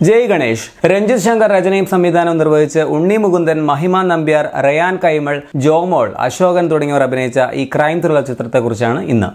ജയ് ഗണേഷ് രഞ്ജിത് ശങ്കർ രചനയും സംവിധാനവും നിർവഹിച്ച് ഉണ്ണി മുകുന്ദൻ മഹിമ നമ്പ്യാർ റയാൻ കൈമൾ ജോമോൾ അശോകൻ തുടങ്ങിയവർ അഭിനയിച്ച ഈ ക്രൈം ത്രില്ലർ ചിത്രത്തെക്കുറിച്ചാണ് ഇന്ന്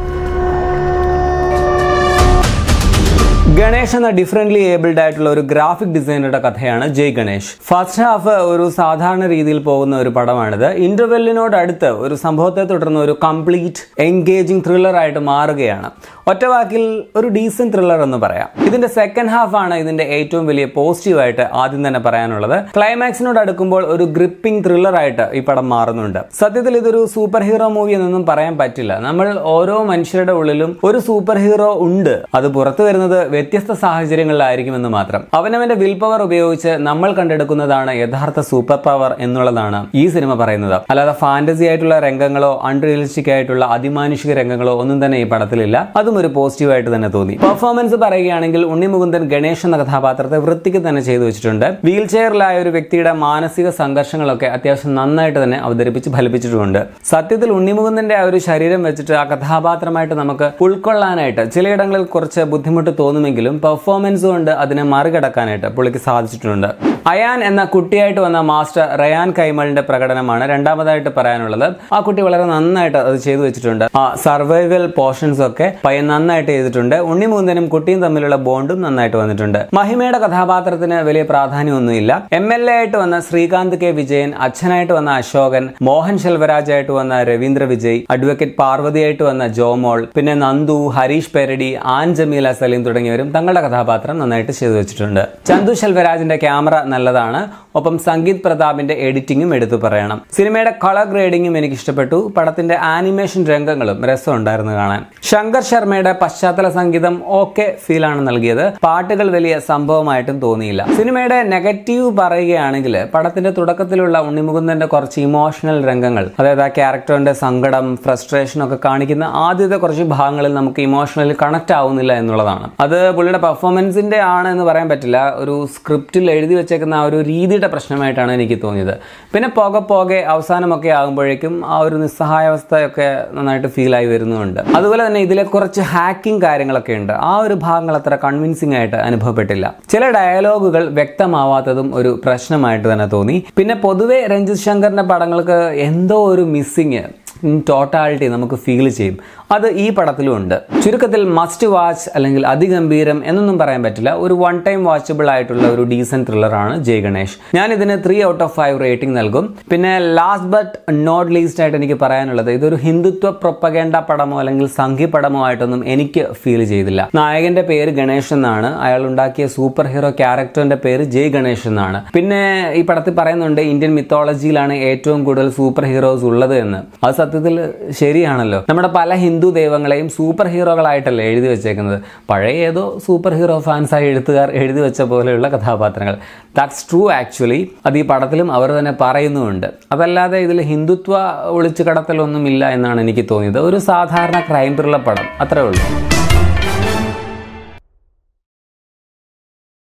ഗണേഷ് എന്ന ഡിഫറെന്റ്ലി ഏബിൾഡ് ആയിട്ടുള്ള ഒരു ഗ്രാഫിക് ഡിസൈനറുടെ കഥയാണ് ജയ് ഗണേഷ് ഫസ്റ്റ് ഹാഫ് ഒരു സാധാരണ രീതിയിൽ പോകുന്ന ഒരു പടമാണിത് ഇന്റർവെല്ലിനോട് അടുത്ത് ഒരു സംഭവത്തെ തുടർന്ന് ഒരു കംപ്ലീറ്റ് എൻഗേജിംഗ് ത്രില്ലർ ആയിട്ട് മാറുകയാണ് ഒറ്റ വാക്കിൽ ഒരു ഡീസന്റ് ത്രില്ലർ എന്ന് പറയാം ഇതിന്റെ സെക്കൻഡ് ഹാഫ് ആണ് ഇതിന്റെ ഏറ്റവും വലിയ പോസിറ്റീവ് ആയിട്ട് ആദ്യം തന്നെ പറയാനുള്ളത് ക്ലൈമാക്സിനോട് അടുക്കുമ്പോൾ ഒരു ഗ്രിപ്പിംഗ് ത്രില്ലർ ആയിട്ട് ഈ പടം മാറുന്നുണ്ട് സത്യത്തിൽ ഇതൊരു സൂപ്പർ ഹീറോ മൂവി എന്നൊന്നും പറയാൻ പറ്റില്ല നമ്മൾ ഓരോ മനുഷ്യരുടെ ഉള്ളിലും ഒരു സൂപ്പർ ഹീറോ ഉണ്ട് അത് പുറത്തു വരുന്നത് വ്യത്യസ്ത സാഹചര്യങ്ങളിലായിരിക്കുമെന്ന് മാത്രം അവനവന്റെ വിൽ പവർ ഉപയോഗിച്ച് നമ്മൾ കണ്ടെടുക്കുന്നതാണ് യഥാർത്ഥ സൂപ്പർ പവർ എന്നുള്ളതാണ് ഈ സിനിമ പറയുന്നത് അല്ലാതെ ഫാന്റസി ആയിട്ടുള്ള രംഗങ്ങളോ അൺറിയലിസ്റ്റിക് ആയിട്ടുള്ള അതിമാനുഷിക രംഗങ്ങളോ ഒന്നും തന്നെ ഈ പടത്തിലില്ല അതും ഒരു പോസിറ്റീവ് ആയിട്ട് തന്നെ തോന്നി പെർഫോമൻസ് പറയുകയാണെങ്കിൽ ഉണ്ണി മുകുന്ദൻ ഗണേഷ് എന്ന കഥാപാത്രത്തെ വൃത്തിക്ക് തന്നെ ചെയ്തു വെച്ചിട്ടുണ്ട് വീൽ ചെയറിലായ ഒരു വ്യക്തിയുടെ മാനസിക സംഘർഷങ്ങളൊക്കെ അത്യാവശ്യം നന്നായിട്ട് തന്നെ അവതരിപ്പിച്ച് ഫലിപ്പിച്ചിട്ടുമുണ്ട് സത്യത്തിൽ ഉണ്ണി മുകുന്ദന്റെ ആ ഒരു ശരീരം വെച്ചിട്ട് ആ കഥാപാത്രമായിട്ട് നമുക്ക് ഉൾക്കൊള്ളാനായിട്ട് ചിലയിടങ്ങളിൽ കുറച്ച് ബുദ്ധിമുട്ട് തോന്നുമെങ്കിലും പെർഫോമൻസ് കൊണ്ട് അതിനെ മറികടക്കാനായിട്ട് പുള്ളിക്ക് സാധിച്ചിട്ടുണ്ട് അയാൻ എന്ന കുട്ടിയായിട്ട് വന്ന മാസ്റ്റർ റയാൻ കൈമളിന്റെ പ്രകടനമാണ് രണ്ടാമതായിട്ട് പറയാനുള്ളത് ആ കുട്ടി വളരെ നന്നായിട്ട് അത് ചെയ്തു വെച്ചിട്ടുണ്ട് ആ സർവൈവൽ പോർഷൻസ് ഒക്കെ പയ്യൻ നന്നായിട്ട് ചെയ്തിട്ടുണ്ട് ഉണ്ണിമൂന്തനും കുട്ടിയും തമ്മിലുള്ള ബോണ്ടും നന്നായിട്ട് വന്നിട്ടുണ്ട് മഹിമയുടെ കഥാപാത്രത്തിന് വലിയ പ്രാധാന്യമൊന്നുമില്ല എം എൽ എ ആയിട്ട് വന്ന ശ്രീകാന്ത് കെ വിജയൻ അച്ഛനായിട്ട് വന്ന അശോകൻ മോഹൻ ശെൽവരാജ് ആയിട്ട് വന്ന രവീന്ദ്ര വിജയ് അഡ്വക്കേറ്റ് പാർവതിയായിട്ട് വന്ന ജോമോൾ പിന്നെ നന്ദു ഹരീഷ് പെരടി ആൻ ജമീല സലീം തുടങ്ങിയവരും തങ്ങളുടെ കഥാപാത്രം നന്നായിട്ട് ചെയ്തു വെച്ചിട്ടുണ്ട് ചന്തു ശെൽവരാജിന്റെ ക്യാമറ നല്ലതാണ് ഒപ്പം സംഗീത് പ്രതാപിന്റെ എഡിറ്റിംഗും എടുത്തു പറയണം സിനിമയുടെ കളർ ഗ്രേഡിംഗും എനിക്ക് ഇഷ്ടപ്പെട്ടു പടത്തിന്റെ ആനിമേഷൻ രംഗങ്ങളും രസമുണ്ടായിരുന്നു കാണാൻ ശങ്കർ ശർമ്മയുടെ പശ്ചാത്തല സംഗീതം ഓക്കെ ഫീലാണ് നൽകിയത് പാട്ടുകൾ വലിയ സംഭവമായിട്ടും തോന്നിയില്ല സിനിമയുടെ നെഗറ്റീവ് പറയുകയാണെങ്കിൽ പടത്തിന്റെ തുടക്കത്തിലുള്ള ഉണ്ണിമുകുന്ദന്റെ കുറച്ച് ഇമോഷണൽ രംഗങ്ങൾ അതായത് ആ ക്യാരക്ടറിന്റെ സങ്കടം ഫ്രസ്ട്രേഷൻ ഒക്കെ കാണിക്കുന്ന ആദ്യത്തെ കുറച്ച് ഭാഗങ്ങളിൽ നമുക്ക് ഇമോഷണലി കണക്ട് ആവുന്നില്ല എന്നുള്ളതാണ് അത് പുള്ളിയുടെ പെർഫോമൻസിന്റെ ആണ് എന്ന് പറയാൻ പറ്റില്ല ഒരു സ്ക്രിപ്റ്റിൽ എഴുതി വെച്ചേക്കുന്ന ആ ഒരു രീതിയുടെ പ്രശ്നമായിട്ടാണ് എനിക്ക് തോന്നിയത് പിന്നെ പോകെ പോകെ അവസാനമൊക്കെ ആകുമ്പോഴേക്കും ആ ഒരു നിസ്സഹായാവസ്ഥയൊക്കെ നന്നായിട്ട് ഫീൽ ആയി വരുന്നുണ്ട് അതുപോലെ തന്നെ ഇതിലെ കുറച്ച് ഹാക്കിംഗ് കാര്യങ്ങളൊക്കെ ഉണ്ട് ആ ഒരു ഭാഗങ്ങൾ അത്ര കൺവിൻസിംഗ് ആയിട്ട് അനുഭവപ്പെട്ടില്ല ചില ഡയലോഗുകൾ വ്യക്തമാവാത്തതും ഒരു പ്രശ്നമായിട്ട് തന്നെ തോന്നി പിന്നെ പൊതുവെ രഞ്ജിത് ശങ്കറിന്റെ പടങ്ങൾക്ക് എന്തോ ഒരു മിസ്സിങ് ടോട്ടാലിറ്റി നമുക്ക് ഫീൽ ചെയ്യും അത് ഈ പടത്തിലും ഉണ്ട് ചുരുക്കത്തിൽ മസ്റ്റ് വാച്ച് അല്ലെങ്കിൽ അതിഗംഭീരം എന്നൊന്നും പറയാൻ പറ്റില്ല ഒരു വൺ ടൈം വാച്ചബിൾ ആയിട്ടുള്ള ഒരു ഡീസന്റ് ത്രില്ലറാണ് ജയ് ഗണേഷ് ഞാൻ ഇതിന് three out of five rating നൽകും പിന്നെ ലാസ്റ്റ് ബട്ട് നോട്ട് ലീസ്റ്റ് ആയിട്ട് എനിക്ക് പറയാനുള്ളത് ഇതൊരു ഹിന്ദുത്വ പ്രൊപ്പഗേണ്ട പടമോ അല്ലെങ്കിൽ സംഘി പടമോ ആയിട്ടൊന്നും എനിക്ക് ഫീൽ ചെയ്തില്ല നായകന്റെ പേര് ഗണേഷ് എന്നാണ് അയാൾ ഉണ്ടാക്കിയ സൂപ്പർ ഹീറോ ക്യാരക്ടറിന്റെ പേര് ജയ് ഗണേഷ് എന്നാണ് പിന്നെ ഈ പടത്തിൽ പറയുന്നുണ്ട് ഇന്ത്യൻ മിത്തോളജിയിലാണ് ഏറ്റവും കൂടുതൽ സൂപ്പർ ഹീറോസ് ഉള്ളത് എന്ന് അത് സത്യത്തിൽ ശരിയാണല്ലോ നമ്മുടെ പല ഹിന്ദു ദൈവങ്ങളെയും സൂപ്പർ ഹീറോകളായിട്ടല്ലേ എഴുതി വെച്ചേക്കുന്നത് പഴയ ഏതോ സൂപ്പർ ഹീറോ ഫാൻസായി എഴുത്തുകാർ എഴുതി വെച്ച പോലെയുള്ള കഥാപാത്രങ്ങൾ ദാറ്റ്സ് ട്രൂ ആക്ച്വലി അത് ഈ പടത്തിലും അവർ തന്നെ പറയുന്നുമുണ്ട് അതല്ലാതെ ഇതിൽ ഹിന്ദുത്വ ഒളിച്ചു കടത്തലൊന്നുമില്ല എന്നാണ് എനിക്ക് തോന്നിയത് ഒരു സാധാരണ ക്രൈം ത്രില്ലർ പടം അത്രേ ഉള്ളൂ